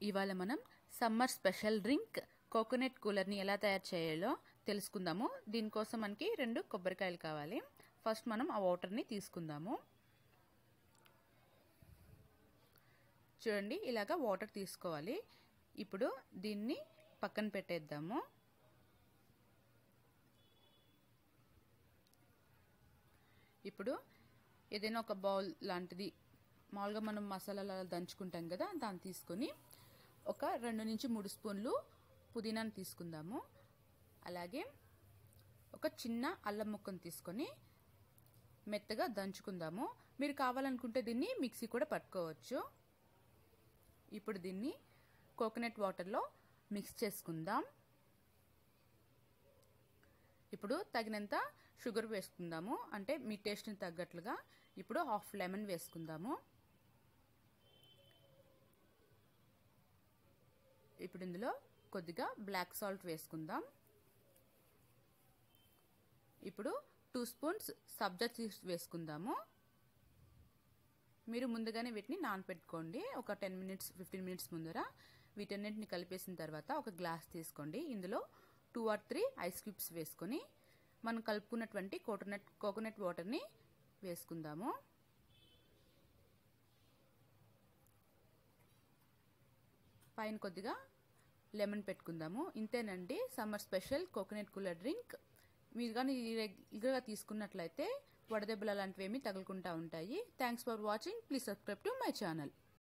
ఇవాళ మనం summer special drink coconut కూలర్ని ఎలా తయారు చేయాలో తెలుసుకుందాము దీనికోసం మనకి రెండు కొబ్బరికాయలు కావాలి ఫస్ట్ మనం ఆ వాటర్ని తీసుకుందాము చూడండి ఇలాగా వాటర్ తీసుకోవాలి ఇప్పుడు దీన్ని పక్కన పెట్టేద్దాము ఇప్పుడు ఏదైనా ఒక బౌల్ లాంటిది మామూలుగా మనం మసాలాలు దంచుకుంటాం కదా దాన్ని తీసుకొని ఒక రెండు నుంచి మూడు స్పూన్లు పుదీనాను తీసుకుందాము అలాగే ఒక చిన్న అల్లం ముక్కను తీసుకొని మెత్తగా దంచుకుందాము మీరు కావాలనుకుంటే దీన్ని మిక్సీ కూడా పట్టుకోవచ్చు ఇప్పుడు దీన్ని కోకోనట్ వాటర్లో మిక్స్ చేసుకుందాం ఇప్పుడు తగినంత షుగర్ వేసుకుందాము అంటే మీ టేస్ట్ని తగ్గట్లుగా ఇప్పుడు హాఫ్ లెమన్ వేసుకుందాము ఇప్పుడు ఇందులో కొద్దిగా బ్లాక్ సాల్ట్ వేసుకుందాం ఇప్పుడు టూ స్పూన్స్ సబ్జా సీడ్స్ వేసుకుందాము మీరు ముందుగానే వీటిని నానపెట్టుకోండి ఒక టెన్ మినిట్స్ ఫిఫ్టీన్ మినిట్స్ ముందర వీటన్నిటిని కలిపేసిన తర్వాత ఒక గ్లాస్ తీసుకోండి ఇందులో two or three ice cubes వేసుకొని మనం కలుపుకున్నటువంటి కోకోనట్ కోకోనట్ వాటర్ని వేసుకుందాము పైన కొద్దిగా లెమన్ పెట్టుకుందాము ఇంతేనండి summer special coconut cooler drink మీరు కానీ రెగ్యులర్గా తీసుకున్నట్లయితే వడదెబ్బలు అలాంటివి ఏమి తగులుకుంటూ ఉంటాయి thanks for watching please subscribe to my channel